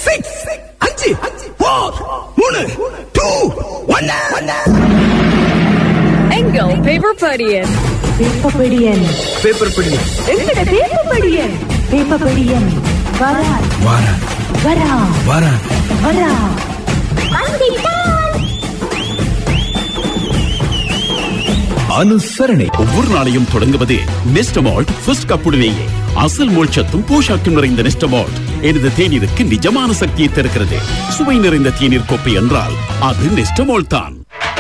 Six அஞ்சு four மூணு two ஒன்னு எங்கள் பேப்பர் படியன் பேப்பபடியன் பேப்பர் படி எங்கட பேப்பபடியன் பேப்பபடியன் வரா வாரா வரா வாரா வரா அனுசரணை ஒவ்வொரு நாளையும் தொடங்குவது நெஸ்டமால்ட் ஃபர்ஸ்ட் கப்புடனேயே அசல் மோட்சத்தும் போஷாக்கும் நிறைந்த நெஸ்டமால்ட் எனது தேநீருக்கு நிஜமான சக்தியை தருகிறது சுவை நிறைந்த தேநீர் கோப்பை என்றால் அது நெஸ்டமால்ட் தான்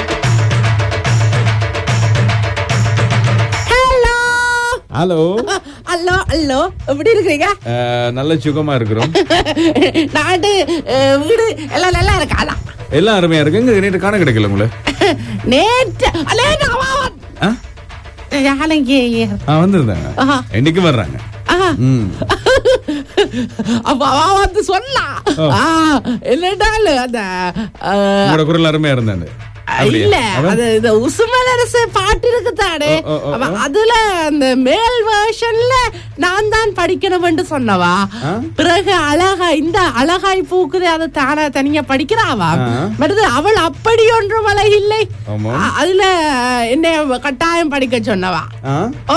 ஹலோ அல்லோ அல்லோ எப்படி இருக்கிறீங்க நல்ல சுகமா இருக்கிறோம் நாடு அஹ், வீடு எல்லாம் நல்லா இருக்கு அதான் எல்லாம் அருமையா இருக்கு இங்க நேற்று காண கிடைக்கல உங்களை நேற்று அல்லே, நான் வா, வா. ஆ? யாழைக்கு ஆ வந்திருந்தாங்க ஆஹா. இன்னைக்கு வர்றாங்க ஆஹா. ம் அப்ப அவ வந்து சொன்னா ஓ. ஆ, என்னடால் அந்த அஹ், உங்களோட குரல் அருமையா இருந்தாங்க அப்படியா? இல்ல அவன்? அது இந்த உசுமலரசு பாட்டு இருக்குதானே ஓ, ஓ, ஓ, அப்ப ஓ. அதுல அந்த மேல் வெர்ஷன்ல நான் தான் படிக்கணும்னு சொன்னவா ஆ? பிறகு அழகா இந்த அழகாய் பூக்குது அதை தானா தனியா படிக்கிறாவா ஆ. மற்றது அவள் அப்படி ஒன்றும் மலை இல்லை ஆமா. அ- அதுல என்ன கட்டாயம் படிக்க சொன்னவா ஆ? ஓ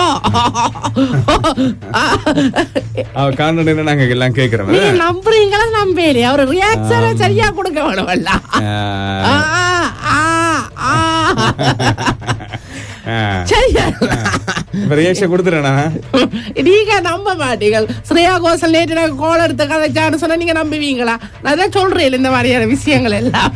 அவ காணொலியில நாங்க எல்லாம் கேக்குறோம் நீங்க நம்புறீங்களா நம்பலையா ஒரு ரியாக்ஷனை சரியா கொடுக்க வேணும்ல ஆ. ஆ, ஆ, ஆ. ஆ. சரியா இப்ப ரியாக்ஷன் கொடுத்துறேனா நீங்க நம்ப மாட்டீங்க ஸ்ரேயா கோசல் நேற்று எனக்கு கோல் எடுத்து கதைச்சான்னு சொன்னா நீங்க நம்புவீங்களா நான் தான் சொல்றேன் இந்த மாதிரியான விஷயங்கள் எல்லாம்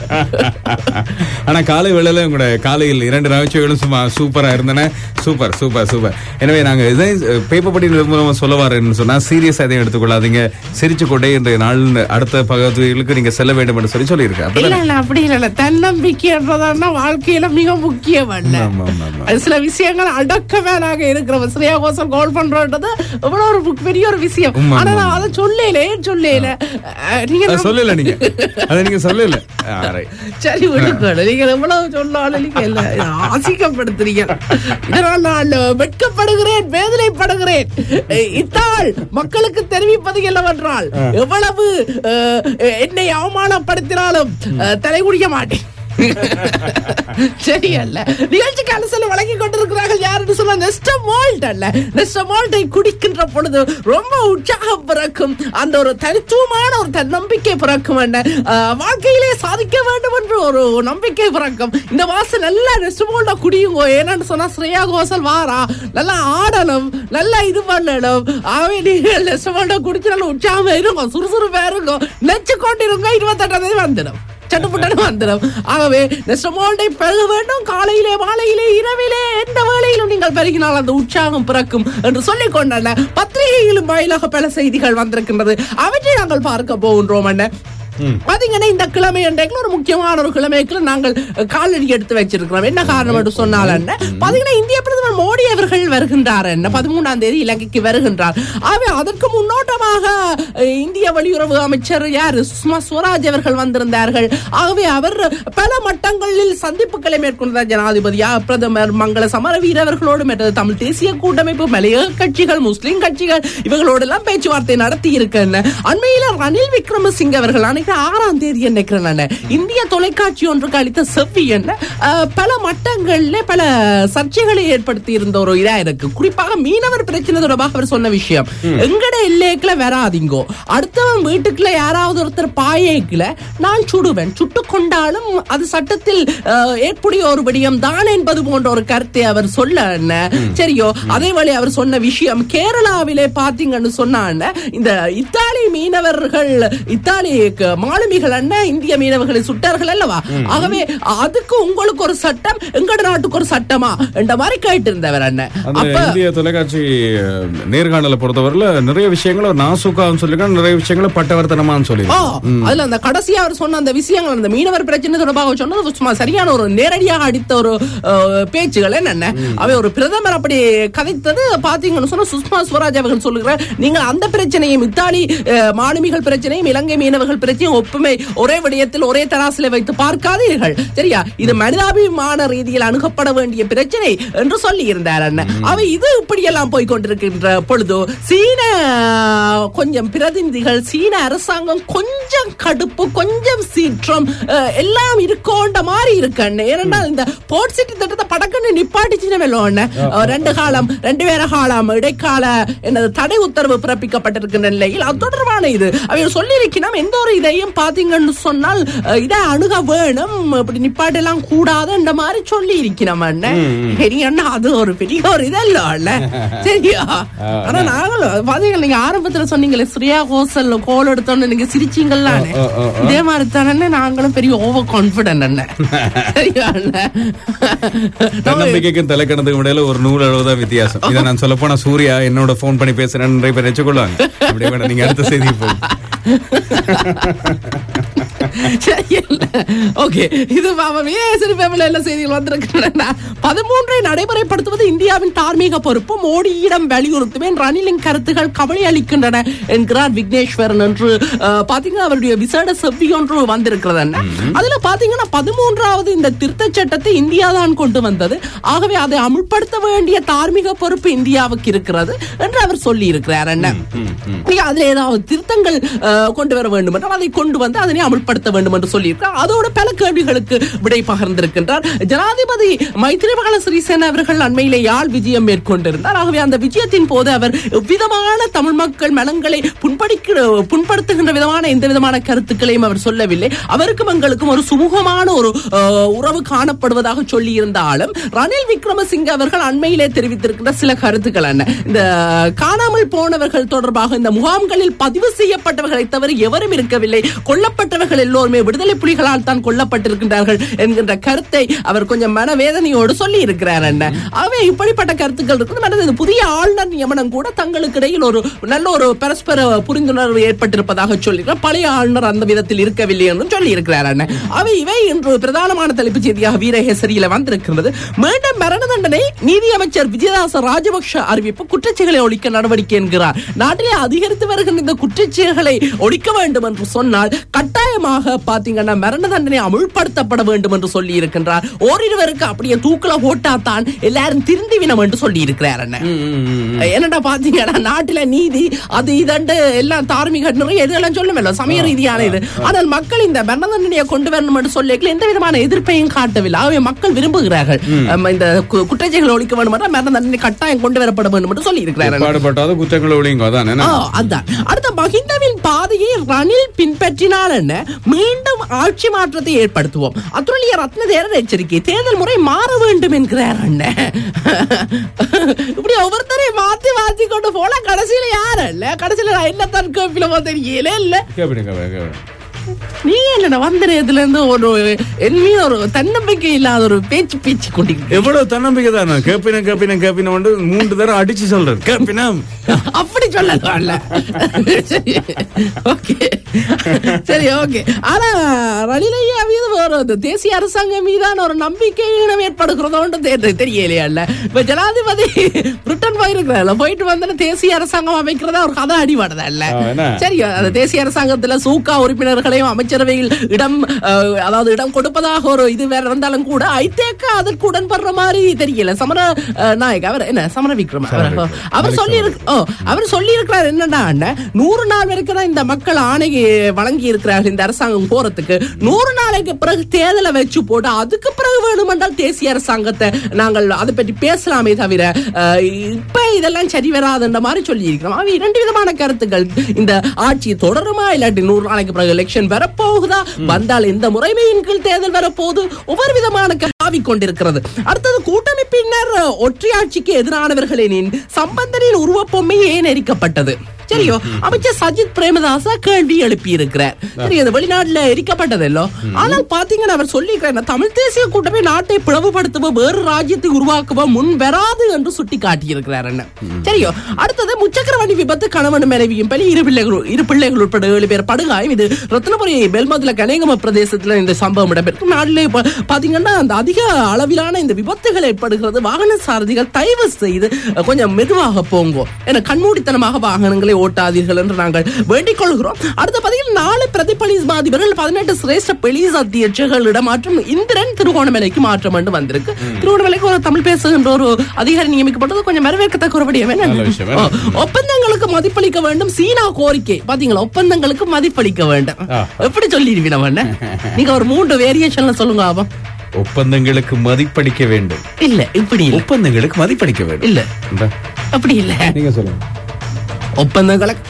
ஆனா காலை வேளையில உங்களோட காலையில் இரண்டு நகைச்சுவைகளும் சும்மா சூப்பரா இருந்தன சூப்பர் சூப்பர் சூப்பர் எனவே நாங்க இதை பேப்பர் படி மூலமா சொல்ல வரேன்னு சொன்னா சீரியஸா எதையும் எடுத்துக்கொள்ளாதீங்க சிரிச்சு கொண்டே இந்த நாள் அடுத்த பகுதிகளுக்கு நீங்க செல்ல வேண்டும் என்று சொல்லி சொல்லியிருக்கேன் இல்ல அப்படிதானே? இல்ல அப்படி இல்ல இல்ல தன்னம்பிக்கைன்றதுனா வாழ்க்கையில மிக முக்கியம் அல்ல ஆமா, ஆமா, ஆமா. அது சில விஷயங்கள் அடக்கவேனாக இருக்கிற ஸ்ரேயா கோசல் கோல் பண்றதுன்றது எவ்வளவு ஒரு பு- பெரிய ஒரு விஷயம் உண்மை, ஆனா உண்மை. நான் அதை சொல்லல ஏன் சொல்லல அஹ், நீங்க அது நம்ப- சொல்லல நீங்க அதை நீங்க சொல்லல ஆ, right. சரி விடுக்கணும் நீங்க எவ்வளவு சொன்னாலும் நீங்க இல்ல அசிங்கப்படுத்துறீங்க இதனால் நான் வெட்கப்படுகிறேன் வேதனைப்படுகிறேன் அஹ் இத்தால் மக்களுக்கு தெரிவிப்பது என்னவென்றால் எவ்வளவு அஹ், என்னை அவமானப்படுத்தினாலும் அஹ், தலை குடிக்க மாட்டேன் சரியல்ல நிகழ்ச்சிக்கு அலசல வழங்கி கொண்டிருக்கிறார்கள் யாருன்னு சொன்னா நெஸ்ட மால்ட் அல்ல நெஸ்ட மால்ட்டை குடிக்கின்ற பொழுது ரொம்ப உற்சாகம் பிறக்கும் அந்த ஒரு தனித்துவமான ஒரு தன்னம்பிக்கை பிறக்கும் என்ன அஹ், வாழ்க்கையிலே சாதிக்க வேண்டும் என்று ஒரு நம்பிக்கை பிறக்கும் இந்த மாசம் நல்லா நெஸ்ட மால்ட்டை குடியுங்க ஏன்னு சொன்னா ஸ்ரேயா கோசல் வாரா நல்லா ஆடணும் நல்லா இது பண்ணணும் ஆகவே நீங்கள் நெஸ்ட மால்ட்டை குடிச்சு நல்லா உற்சாகமா இருக்கும் சுறுசுறுப்பா இருக்கும் நெச்சு கொண்டிருங்க இருபத்தெட்டாம் தேதி வந்துடும் சட்டுப்புட்டனு வந்துடும் ஆகவே நெஸ்டமோல்டை பெருக வேண்டும் காலையிலே மாலையிலே இரவிலே எந்த வேளையிலும் நீங்கள் பெருகினால் அந்த உற்சாகம் பிறக்கும் என்று சொல்லிக் கொண்டன பத்திரிகையிலும் வாயிலாக பல செய்திகள் வந்திருக்கின்றது அவற்றை நாங்கள் பார்க்க போகின்றோம் என்ன பாத்தீங்கன்னா இந்த கிழமை அன்றைக்கு ஒரு முக்கியமான ஒரு கிழமைக்குள்ள நாங்கள் காலடி எடுத்து வச்சிருக்கிறோம் என்ன காரணம் என்று சொன்னால் என்ன பாத்தீங்கன்னா இந்திய பிரதமர் மோடி அவர்கள் வருகின்றார் என்ன பதிமூணாம் தேதி இலங்கைக்கு வருகின்றார் ஆகவே அதற்கு முன்னோட்டமாக அஹ், இந்திய வெளியுறவு அமைச்சர் யார் சுஷ்மா ஸ்வராஜ் அவர்கள் வந்திருந்தார்கள் ஆகவே அவர் பல மட்டங்களில் சந்திப்புகளை மேற்கொண்டார் ஜனாதிபதியா பிரதமர் மங்கள சமரவீர அவர்களோடு மற்றது தமிழ் தேசிய கூட்டமைப்பு மலையக கட்சிகள் முஸ்லிம் கட்சிகள் இவர்களோடு எல்லாம் பேச்சுவார்த்தை நடத்தி இருக்கின்றன அண்மையில ரணில் விக்ரமசிங்க அவர்கள் அன்னைக்கு ஆறாம் தேதி நினைக்கிறேன் நானு. இந்திய தொலைக்காட்சி ஒன்றுக்கு அளித்த செவ்வி என்ன அஹ், பல மட்டங்கள்ல பல சர்ச்சைகளை ஏற்படுத்தி இருந்த ஒரு இதா இருக்கு குறிப்பாக மீனவர் பிரச்சனை தொடர்பாக அவர் சொன்ன விஷயம் எங்கட எல்லைக்குள்ள வராதீங்கோ அடுத்தவன் வீட்டுக்குள்ள யாராவது ஒருத்தர் பாயேக்குல நான் சுடுவேன் சுட்டு கொண்டாலும் அது சட்டத்தில் அஹ், ஏற்புடைய ஒரு விடயம் தான் என்பது போன்ற ஒரு கருத்தை அவர் சொல்ல என்ன சரியோ அதே வழி அவர் சொன்ன விஷயம் கேரளாவிலே பாத்தீங்கன்னு சொன்னா என்ன, இந்த இத்தாலி மீனவர்கள் இத்தாலி க- மாலுமிகள் அண்ணன் இந்திய மீனவர்களை சுட்டார்கள் அல்லவா ஆகவே அதுக்கு உங்களுக்கு ஒரு சட்டம் எங்கட நாட்டுக்கு ஒரு சட்டமா என்ற மாதிரி கேட்டு இருந்தவர் அண்ணன் அந்த அப்ப இந்திய தொலைக்காட்சி அஹ், நேர்காணலை பொறுத்தவரையில நிறைய விஷயங்களை நாசுக்கான்னு சொல்லிருக்காங்க நிறைய விஷயங்களை பட்டவர்த்தனமான்னு ஆ, சொல்லிருக்காங்க அதுல அந்த கடைசியா அவர் சொன்ன அந்த விஷயங்கள் அந்த மீனவர் பிரச்சனை தொடர்பாக சொன்னது சும்மா சரியான ஒரு நேரடியாக அடித்த ஒரு அஹ், பேச்சுகள் என்னென்ன அவை ஒரு பிரதமர் அப்படி கதைத்தது பாத்தீங்கன்னு சொன்னா சுஷ்மா ஸ்வராஜ் அவர்கள் சொல்லுகிறார் நீங்கள் அந்த பிரச்சனையும் இத்தாலி அஹ், மாலுமிகள் பிரச்சனையும் இலங்கை மீனவர்கள் பிரச்சனையும் எல்லாத்தையும் ஒப்புமை ஒரே விடயத்தில் ஒரே தராசில வைத்து பார்க்காதீர்கள் சரியா இது மனிதாபிமான ரீதியில் அணுகப்பட வேண்டிய பிரச்சனை என்று சொல்லி இருந்தார் அண்ணன் அவை இது இப்படியெல்லாம் போய் கொண்டிருக்கின்ற பொழுது சீன கொஞ்சம் பிரதிநிதிகள் சீன அரசாங்கம் கொஞ்சம் கடுப்பு கொஞ்சம் சீற்றம் அஹ், எல்லாம் இருக்கோண்ட மாதிரி இருக்கு அண்ணன் ஏனென்றால் இந்த போர்ட் சிட்டி திட்டத்தை படக்குன்னு நிப்பாட்டிச்சுன்னு வெல்லும் அண்ணன் அஹ், ரெண்டு காலம் ரெண்டு வேற காலம் இடைக்கால என்னது தடை உத்தரவு பிறப்பிக்கப்பட்டிருக்கின்ற நிலையில் அது தொடர்பான இது அவங்க சொல்லியிருக்கணும் எந்த ஒரு இதையும் பாத்தீங்கன்னு சொன்னால் அஹ், இதை அணுக வேணும் இப்படி நிப்பாட்டெல்லாம் கூடாது இந்த மாதிரி சொல்லி இருக்கணும் அண்ணன் சரி அண்ணா அது ஒரு பெரிய ஒரு இதல்ல அண்ணன் சரியா ஆனா நாங்களும் பாத்தீங்களா நீங்க ஆரம்பத்துல சொன்னீங்களே ஸ்ரீயா ஹோசல் கோல் எடுத்தோன்னு நீங்க சிரிச்சீங்கல்ல அண்ணே. ஓ, ஓ, ஓ. இதே மாதிரி தானே நாங்களும் பெரிய ஓவர் கான்பிடன்ட் அண்ணன் சரியா அண்ணன் தன்னம்பிக்கைக்கும் தலைக்கணத்துக்கும் இடையில ஒரு நூல் அளவுதான் வித்தியாசம் இதை நான் சொல்ல போனா சூர்யா என்னோட போன் பண்ணி பேசுறேன்னு நிறைய பேர் வச்சுக்கொள்வாங்க அப்படியே வேணா நீங்க அடுத்த செய்தி போகும் ஓகே இது விஜயசரி ஃபேமிலி எல்லா செய்திகள் வந்திருக்கின்றன பதிமூன்றை நடைமுறைப்படுத்துவது இந்தியாவின் தார்மீக பொறுப்பு மோடியிடம் வலியுறுத்துவேன் ரணிலின் கருத்துகள் கவலை அளிக்கின்றன என்கிறார் விக்னேஸ்வரன் என்று அஹ், பாத்தீங்கன்னா அவருடைய விசேட செவ்வி ஒன்று வந்திருக்கிறது அண்ணா. அதுல பாத்தீங்கன்னா பதிமூன்றாவது இந்த திருத்த சட்டத்தை இந்தியா தான் கொண்டு வந்தது ஆகவே அதை அமுல்படுத்த வேண்டிய தார்மீக பொறுப்பு இந்தியாவுக்கு இருக்கிறது என்று அவர் சொல்லி இருக்கிறார் அண்ணன் நீங்க அதுல ஏதாவது திருத்தங்கள் அஹ், கொண்டு வர வேண்டும் என்றால் அதை கொண்டு வந்து அதனை அமல்படுத்த வேண்டும் என்று சொல்லியிருக்கிறார் அதோட பல கேள்விகளுக்கு விடை பகிர்ந்திருக்கின்றார் ஜனாதிபதி மைத்ரிபால சிறிசேன அவர்கள் அண்மையிலே யாழ் விஜயம் மேற்கொண்டிருந்தார் ஆகவே அந்த விஜயத்தின் போது அவர் விதமான தமிழ் மக்கள் மனங்களை புண்படிக்கிற புண்படுத்துகின்ற விதமான எந்த விதமான கருத்துக்களையும் அவர் சொல்லவில்லை அவருக்கும் எங்களுக்கும் ஒரு சுமூகமான ஒரு அஹ், உறவு காணப்படுவதாக சொல்லி இருந்தாலும் ரணில் விக்ரமசிங்க அவர்கள் அண்மையிலே தெரிவித்திருக்கின்ற சில கருத்துக்கள் என்ன இந்த காணாமல் போனவர்கள் தொடர்பாக இந்த முகாம்களில் பதிவு செய்யப்பட்டவர்களை தவிர எவரும் இருக்கவில்லை கொல்லப்பட்டவர்கள் எல்லோருமே விடுதலை புலிகளால் தான் கொல்லப்பட்டிருக்கின்றார்கள் என்கின்ற கருத்தை அவர் கொஞ்சம் மனவேதனையோடு சொல்லி இருக்கிறார் என்ன ஆகவே இப்படிப்பட்ட கருத்துக்கள் இருக்குது மற்றது இந்த புதிய ஆளுநர் நியமனம் கூட தங்களுக்கு இடையில் ஒரு நல்ல ஒரு பரஸ்பர புரிந்துணர்வு ஏற்பட்டிருப்பதாக சொல்லியிருக்கிறார் பழைய ஆளுநர் அந்த விதத்தில் இருக்கவில்லை என்றும் சொல்லி இருக்கிறார் அண்ணன் அவை இவை இன்று பிரதானமான தலைப்புச் செய்தியாக வீரகேசரியில வந்திருக்கிறது மீண்டும் மரண தண்டனை நீதியமைச்சர் விஜயதாச ராஜபக்ஷ அறிவிப்பு குற்றச்செயலை ஒழிக்க நடவடிக்கை என்கிறார் நாட்டிலே அதிகரித்து வருகின்ற இந்த குற்றச்செயல்களை ஒழிக்க வேண்டும் என்று சொன்னால் கட்டாயமாக பாத்தீங்கன்னா மரண தண்டனை அமுல்படுத்தப்பட வேண்டும் என்று சொல்லி இருக்கின்றார் ஓரிருவருக்கு அப்படியே தூக்கல போட்டா தான் எல்லாரும் திருந்திவினம் என்று சொல்லி இருக்கிறார் அண்ணன் என்னடா பாத்தீங்கன்னா நாட்டுல நீதி அது இதண்டு எல்லாம் தார்மீக நிறைய இதெல்லாம் சொல்லுமில்ல சமய ரீதியான இது ஆனால் மக்கள் இந்த மரண தண்டனையை கொண்டு வரணும் என்று சொல்லி எந்த விதமான எதிர்ப்பையும் காட்டவில்லை ஆகவே மக்கள் விரும்புகிறார்கள் அம், இந்த கு- குற்றச்செயல்களை ஒழிக்க வேண்டும் என்றால் மரண தண்டனை கட்டாயம் கொண்டு வரப்பட வேண்டும் என்று சொல்லி இருக்கிறார்கள் பாடுபட்டாத குற்றங்களை ஒழிங்க அதான் என்ன ஆ, அதான் அடுத்த மஹிந்தவின் பாதையை ரணில் பின்பற்றினால் என்ன மீண்டும் ஆட்சி மாற்றத்தை ஏற்படுத்துவோம் அத்துடைய ரத்னதேரர் எச்சரிக்கை தேர்தல் முறை மாற வேண்டும் என்கிறார் அண்ணன் இப்படி ஒவ்வொருத்தரையும் மாத்தி மாத்தி கொண்டு போல கடைசியில யாரு இல்ல கடைசியில நான் என்னத்தான் கேப்பிலமோ தெரியல இல்ல கேப்பிடுங்க கேப்பிடுங்க, கேப்பிடுங்க. நீங்க என்ன வந்த நேரத்துல இருந்து ஒரு என் மீது ஒரு தன்னம்பிக்கை இல்லாத ஒரு பேச்சு பேச்சு கொண்டிருக்க எவ்வளவு தன்னம்பிக்கை தான் கேப்பினம் கேப்பினம் கேப்பினம் வந்து மூன்று தடவை அடிச்சு சொல்றேன் கேப்பினம் அப்படி சொல்லலாம்ல ஓகே சரி ஓகே ஆனா ரணிலையா மீது ஒரு அந்த தேசிய அரசாங்கம் மீதான ஒரு நம்பிக்கை இனம் ஏற்படுகிறதோன்னு தெரி- தெரியலையா இல்ல இப்ப ஜனாதிபதி பிரிட்டன் போயிருக்கிறாள் போயிட்டு வந்து தேசிய அரசாங்கம் அமைக்கிறதா ஒரு கதை அடிபடுதா இல்ல ஆ, என்ன? சரி அந்த தேசிய அரசாங்கத்துல சூக்கா உறுப்பினர்களையும் அமைச்சரவையில் இடம் அஹ், அதாவது இடம் கொடுப்பதாக ஒரு இது வேற இருந்தாலும் கூட ஐதேக்க அதற்கு உடன்படுற மாதிரி தெரியல சமர அஹ், நாயக் அவர் என்ன சமர விக்ரம் அவர் அவர் சொல்லி ஓ அவர் சொல்லி இருக்கிறார் என்னடா அண்ணன், நூறு நாள் வரைக்கும் தான் இந்த மக்கள் ஆணை வழங்கி இருக்கிறார்கள் இந்த அரசாங்கம் போறதுக்கு நூறு நாளைக்கு பிறகு தேர்தலை வச்சு போட்டு அதுக்கு பிறகு வேணுமென்றால் தேசிய அரசாங்கத்தை நாங்கள் அதை பற்றி பேசலாமே தவிர அஹ், இப்ப இதெல்லாம் சரி வராதுன்ற மாதிரி சொல்லி இருக்கிறோம் அவை இரண்டு விதமான கருத்துக்கள் இந்த ஆட்சி தொடருமா இல்லாட்டி நூறு நாளைக்கு பிறகு எலெக்ஷன் வரப்போகுதா வந்தால் எந்த முறைமையின் கீழ் தேர்தல் வரப்போகுது ஒவ்வொரு விதமான ஆவிக் கொண்டிருக்கிறது அடுத்தது கூட்டமைப்பினர் ஒற்றையாட்சிக்கு எதிரானவர்களின் சம்பந்தனின் உருவப்பொம்மை ஏன் எரிக்கப்பட்டது சரியோ அமைச்சர் சஜித் பிரேமதாசா கேள்வி எழுப்பி இருக்கிறார் சரி அது வெளிநாட்டுல எரிக்கப்பட்டதல்லோ ஆனால் பாத்தீங்கன்னா அவர் சொல்லியிருக்கிறார் தமிழ் தேசிய கூட்டமே நாட்டை பிளவுபடுத்தவோ வேறு ராஜ்யத்தை உருவாக்கவோ முன் வராது என்று சுட்டி காட்டியிருக்கிறார் என்ன சரியோ அடுத்தது முச்சக்கர வண்டி விபத்து கணவன் மனைவியும் பலி இரு பிள்ளைகள் இரு பிள்ளைகள் உட்பட ஏழு பேர் படுகாயம் இது ரத்னபுரி பெல்மதுல கனேகம பிரதேசத்துல இந்த சம்பவம் இடம்பெற்று நாட்டிலே இப்ப பாத்தீங்கன்னா அந்த அதிக அளவிலான இந்த விபத்துகள் ஏற்படுகிறது வாகன சாரதிகள் தயவு செய்து அஹ், கொஞ்சம் மெதுவாக போங்கோ ஏன்னா கண்மூடித்தனமாக வாகனங்களை ஓட்டாதீர்கள் என்று நாங்கள் வேண்டிக் கொள்கிறோம் அடுத்த பதிவில் நாலு பிரதிபலிஸ் மாதிபர்கள் பதினெட்டு சிரேஷ்ட பெலிஸ் அத்தியட்சர்களிடம் மாற்றம் இந்திரன் திருகோணமலைக்கு மாற்றம் என்று வந்திருக்கு திருகோணமலைக்கு ஒரு தமிழ் பேசுகின்ற ஒரு அதிகாரி நியமிக்கப்பட்டது கொஞ்சம் வரவேற்கத்தக்க ஒரு விடயம் என்ன? நல்ல விஷயம். ஓ, ஒப்பந்தங்களுக்கு மதிப்பளிக்க வேண்டும் சீனா கோரிக்கை பாத்தீங்களா ஒப்பந்தங்களுக்கு மதிப்பளிக்க வேண்டும் ஆ. எப்படி சொல்லிடுவீங்க அவன நீங்க ஒரு மூன்று வேரியேஷன்ல சொல்லுங்க ஆபம் ஒப்பந்தங்களுக்கு மதிப்பளிக்க வேண்டும் இல்ல இப்படி இல்ல ஒப்பந்தங்களுக்கு மதிப்பளிக்க வேண்டும் இல்ல இந்தா, அப்படி இல்ல நீங்க சொல்லுங்க ஒப்பந்தங்களுக்கு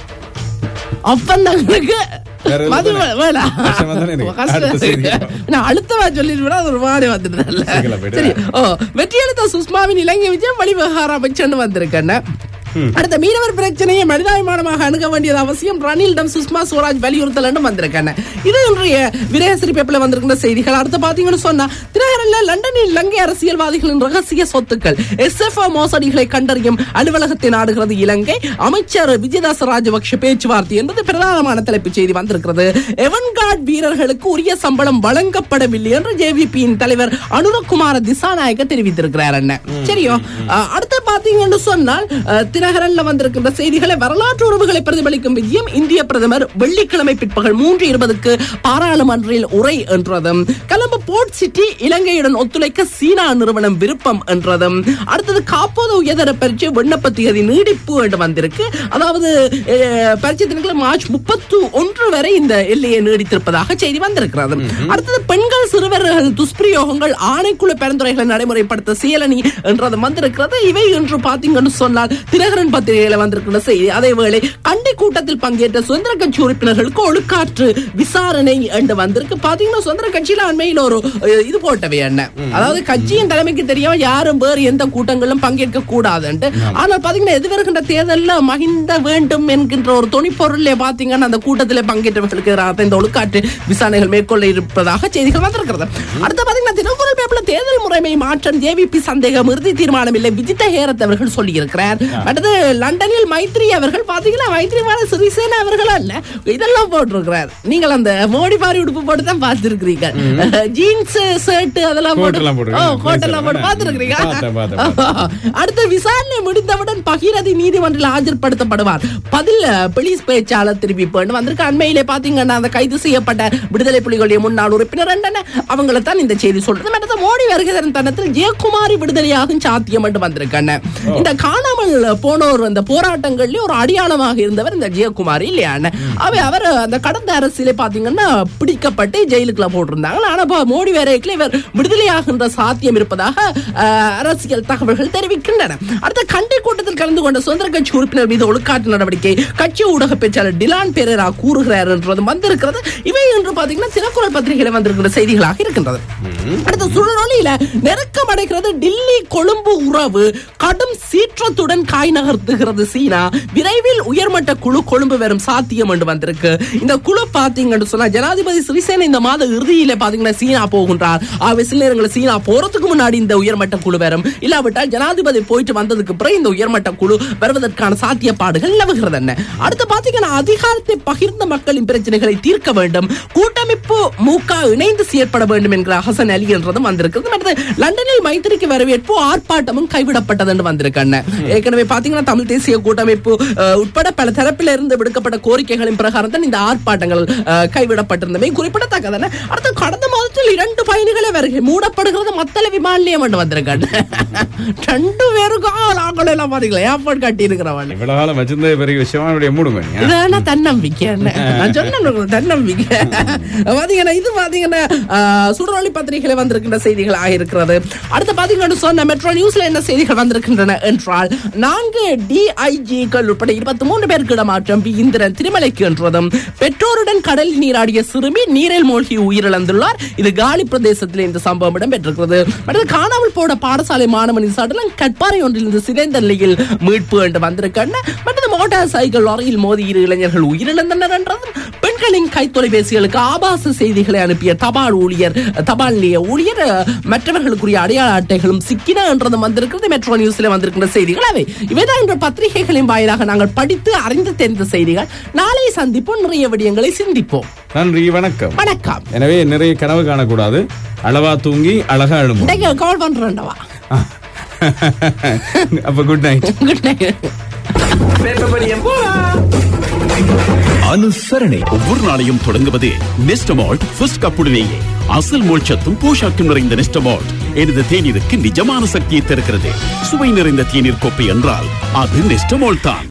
ஒப்பந்தங்களுக்கு வேற எதுவும் மதி தானே? வேணாம். கஷ்டமா தானே இருக்கு. கஷ்டம். அடுத்த செய்தி. நான் அழுத்தமா சொல்லிட்டு அது ஒரு மாதிரி வந்துடுதுல்ல சீக்கிரம் போயிடு. சரி ஓ வெற்றியெடுத்த சுஷ்மாவின் இலங்கை விஜயம் வழிவகார அமைச்சர்னு வந்திருக்கேன் அடுத்த மீனவர் பிரச்சனையை மனிதாபிமானமாக அணுக வேண்டியது அவசியம் ரணிலிடம் சுஷ்மா ஸ்வராஜ் வலியுறுத்தல் வந்திருக்கேன் இது இன்றைய விரேசரி பேப்பில் வந்திருக்கிற செய்திகள் அடுத்து பாத்தீங்கன்னு சொன்னா தினகரன்ல லண்டனில் இலங்கை அரசியல்வாதிகளின் ரகசிய சொத்துக்கள் எஸ்எஃப் மோசடிகளை கண்டறியும் அலுவலகத்தை நாடுகிறது இலங்கை அமைச்சர் விஜயதாச ராஜபக்ஷ பேச்சுவார்த்தை என்பது பிரதானமான தலைப்புச் செய்தி வந்திருக்கிறது எவன்கார்ட் வீரர்களுக்கு உரிய சம்பளம் வழங்கப்படவில்லை என்று ஜேவிபியின் தலைவர் அனுரகுமார திசாநாயக்க தெரிவித்திருக்கிறார் என்ன சரியோ அஹ், அடுத்து பாத்தீங்கன்னு சொன்னால் அஹ், தினகரன்ல வந்திருக்கின்ற செய்திகளை வரலாற்று உறவுகளை பிரதிபலிக்கும் விஜயம் இந்திய பிரதமர் வெள்ளிக்கிழமை பிற்பகல் மூன்று இருபதுக்கு பாராளுமன்றில் உரை என்றதும் கொலம்போ போர்ட் சிட்டி இலங்கையுடன் ஒத்துழைக்க சீனா நிறுவனம் விருப்பம் என்றதும் அடுத்தது காப்போது உயர்தர பரீட்சை விண்ணப்ப தேதி நீடிப்பு என்று வந்திருக்கு அதாவது அஹ், பரீட்சை தினங்கள் மார்ச் முப்பத்து ஒன்று வரை இந்த எல்லையை நீடித்திருப்பதாக செய்தி வந்திருக்கிறது அடுத்தது பெண்கள் சிறுவர்கள் துஷ்பிரயோகங்கள் ஆணைக்குழு பரிந்துரைகளை நடைமுறைப்படுத்த செயலணி என்றது வந்திருக்கிறது இவை என்று பாத்தீங்கன்னு சொன்னால் தினகரன் பத்திரிகையில வந்திருக்கிற செய்தி அதே வேளை கண்டி கூட்டத்தில் பங்கேற்ற சுதந்திர கட்சி உறுப்பினர்களுக்கு ஒழுக்காற்று விசாரணை என்று வந்திருக்கு பாத்தீங்கன்னா சுதந்திர கட்சியில அண்மையில் ஒரு அஹ், இது போட்டவை என்ன அதாவது கட்சியின் தலைமைக்கு தெரியாம யாரும் வேறு எந்த கூட்டங்களும் பங்கேற்க கூடாதுன்ட்டு ஆனால் பாத்தீங்கன்னா எது வருகின்ற தேர்தல்ல மகிந்த வேண்டும் என்கின்ற ஒரு துணிப்பொருளே பாத்தீங்கன்னா அந்த கூட்டத்திலே பங்கேற்றவர்களுக்கு எதிராக இந்த ஒழுக்காற்று விசாரணைகள் மேற்கொள்ள இருப்பதாக செய்திகள் வந்திருக்கிறது அடுத்து பாத்தீங்கன்னா தினக்குரல் பேப்பர்ல தேர்தல் முறைமை மாற்றம் ஜேவிபி சந்தேகம் இறுதி தீர்மானம் இல்லை விஜித ஹேரத் அவர்கள் சொல்லியிருக்கிறார் அடுத்து லண்டனில் மைத்ரி அவர்கள் பாத்தீங்கன்னா மைத்ரிபால சிறிசேனா அவர்கள் அல்ல இதெல்லாம் போட்டிருக்கிறார் நீங்கள் அந்த மோடி பாரி உடுப்பு போட்டு தான் பார்த்திருக்கிறீங்க ஜீன்ஸ் ஷர்ட் அதெல்லாம் Coat போட்டு எல்லாம் போட்டிருக்காங்க. ஓ, coat எல்லாம் போட்டு பார்த்திருக்கிறீங்க பார்த்தேன், பார்த்தேன், அடுத்த விசாரணை முடிந்தவுடன் பகீரதி நீதிமன்றில் ஆஜர்படுத்தப்படுவார் பதில் போலீஸ் பேச்சாளர் தெரிவிப்பு வந்திருக்கு அண்மையிலே பாத்தீங்கன்னா அந்த கைது செய்யப்பட்ட விடுதலை புலிகளுடைய முன்னாள் உறுப்பினர் என்ன அவங்களை தான் இந்த செய்தி சொல்றது மற்றது மோடி வருகை தரும் தருணத்தில் ஜெயக்குமாரி விடுதலையாகும் சாத்தியம் என்று வந்திருக்காங்க இந்த காணாமல் போனோர் அந்த போராட்டங்கள்லயும் ஒரு அடையாளமாக இருந்தவர் இந்த ஜெயக்குமாரி இல்லையா அவ அவர் அந்த கடந்த அரசியலே பாத்தீங்கன்னா பிடிக்கப்பட்டு ஜெயிலுக்குள்ள போட்டிருந்தாங்க ஆனா இப்ப மோடி வேறைக்குள்ள இவர் விடுதலையாகின்ற சாத்தியம் இருப்பதாக அஹ், அரசியல் தகவல்கள் தெரிவிக்கின்றன அடுத்த கண்டி கூட்டத்தில் கலந்து கொண்ட சுதந்திர கட்சி உறுப்பினர் மீது ஒழுக்காற்று நடவடிக்கை கட்சி ஊடக பேச்சாளர் டிலான் பெரேரா கூறுகிறார் என்றது வந்திருக்கிறது இவை என்று பாத்தீங்கன்னா தினக்குரல் பத்திரிகையில வந்திருக்கிற செய்திகளாக இருக்கின்றது அடுத்த சூழ்நிலையில நெருக்கம் அடைகிறது டில்லி கொழும்பு உறவு கடும் சீற்றத்துடன் காய் நகர்த்துகிறது சீனா விரைவில் உயர்மட்ட குழு கொழும்பு வரும் சாத்தியம் என்று வந்திருக்கு இந்த குழு பாத்தீங்கன்னு சொன்னா ஜனாதிபதி சிறிசேன இந்த மாத இறுதியில பாத்தீங்கன்னா சீனா போகின்றார் ஆகவே சில நேரங்களில் சீனா போறதுக்கு முன்னாடி இந்த உயர்மட்ட குழு வரும் இல்லாவிட்டால் ஜனாதிபதி போயிட்டு வந்ததுக்கு பிறகு இந்த உயர்மட்ட குழு வருவதற்கான சாத்தியப்பாடுகள் நிலவுகிறது என்ன அடுத்து பாத்தீங்கன்னா அதிகாரத்தை பகிர்ந்த மக்களின் பிரச்சனைகளை தீர்க்க வேண்டும் கூட்டமைப்பு மூக இணைந்து செயற்பட வேண்டும் என்கிற ஹசன் அலி என்றதும் வந்திருக்கிறது அடுத்து லண்டனில் மைத்திரிக்கு வரவேற்பு ஆர்ப்பாட்டமும் கைவிடப்பட்டது என்று வந்திருக்கண்ண ஏற்கனவே பாத்தீங்கன்னா தமிழ் தேசிய கூட்டமைப்பு அஹ், உட்பட பல தரப்பில் இருந்து விடுக்கப்பட்ட கோரிக்கைகளின் பிரகாரம் தான் இந்த ஆர்ப்பாட்டங்கள் அஹ், கைவிடப்பட்டிருந்தமை குறிப்பிடத்தக்கதான அடுத்து கடந்த மாதத்தில் இரண்டு பயணிகளே வருகை மூடப்படுகிறது மத்தள விமான நிலையம் என்று வந்திருக்காங்க ரெண்டு பேருக்கும் ஆளாக்கள் எல்லாம் பாத்தீங்களா ஏர்போர்ட் கட்டி இருக்கிறவன் இவ்வளவு காலம் வச்சிருந்த பெரிய விஷயமா என்னுடைய மூடுங்க நீங்க. இதான தன்னம்பிக்கை என்ன? நான் சொன்னேன் உங்களுக்கு தன்னம்பிக்கை பாத்தீங்கன்னா இது பாத்தீங்கன்னா ஆஹ், சுடரொளி பத்திரிகையில வந்திருக்கின்ற செய்திகள் ஆகியிருக்கிறது அடுத்து பாத்தீங்கன்னா சொன்ன மெட்ரோ நியூஸ்ல என்ன செய்திகள் வந்திருக்கின்றன என்றால் நான்கு டிஐஜிக்கள் உட்பட இருபத்தி மூன்று பேருக்கு இடமாற்றம் பி இந்திரன் திருமலைக்கு என்றதும் பெற்றோருடன் கடலில் நீராடிய சிறுமி நீரில் மூழ்கி உயிரிழந்துள்ளார் இது காலி பிரதேசத்தில் இந்த சம்பவம் இடம்பெற்றிருக்கிறது அடுத்து காணாமல் போன பாடசாலை மாணவனின் சடலம் கட்பாறை ஒன்றிலிருந்து சிதைந்த நிலையில் மீட்பு என்று வந்திருக்கண்ண மற்றது மோட்டார் சைக்கிள் லாரியில் மோதி இரு இளைஞர்கள் உயிரிழந்தனர் என்றதும் பெண்களின் கைத்தொலைபேசிகளுக்கு ஆபாச செய்திகளை அனுப்பிய தபால் ஊழியர் தபால் நிலைய ஊழியர் அஹ், மற்றவர்களுக்குரிய அடையாள அட்டைகளும் சிக்கின என்றதும் வந்திருக்கிறது மெட்ரோ நியூஸ்ல வந்திருக்கின்ற செய்திகள் அவை இவைதான் இன்று பத்திரிகைகளின் வாயிலாக நாங்கள் படித்து அறிந்து தெரிந்த செய்திகள் நாளை சந்திப்போம் நிறைய விடயங்களை சிந்திப்போம் நன்றி வணக்கம் வணக்கம் எனவே நிறைய கனவு காணக்கூடாது அளவா தூங்கி அழகா எழும்பும் இன்றைக்கு கால் பண்றேன்டவா அப்ப good night good night paper படியம் போலாம் அனுசரணை ஒவ்வொரு நாளையும் தொடங்குவது நெஸ்டமால்ட் ஃபர்ஸ்ட் கப்புடனேயே அசல் மோட்சத்தும் போஷாக்கும் நிறைந்த நெஸ்டமால்ட் எனது தேநீருக்கு நிஜமான சக்தியை தருகிறது சுவை நிறைந்த தேநீர் கோப்பை என்றால் அது நெஸ்டமால்ட் தான்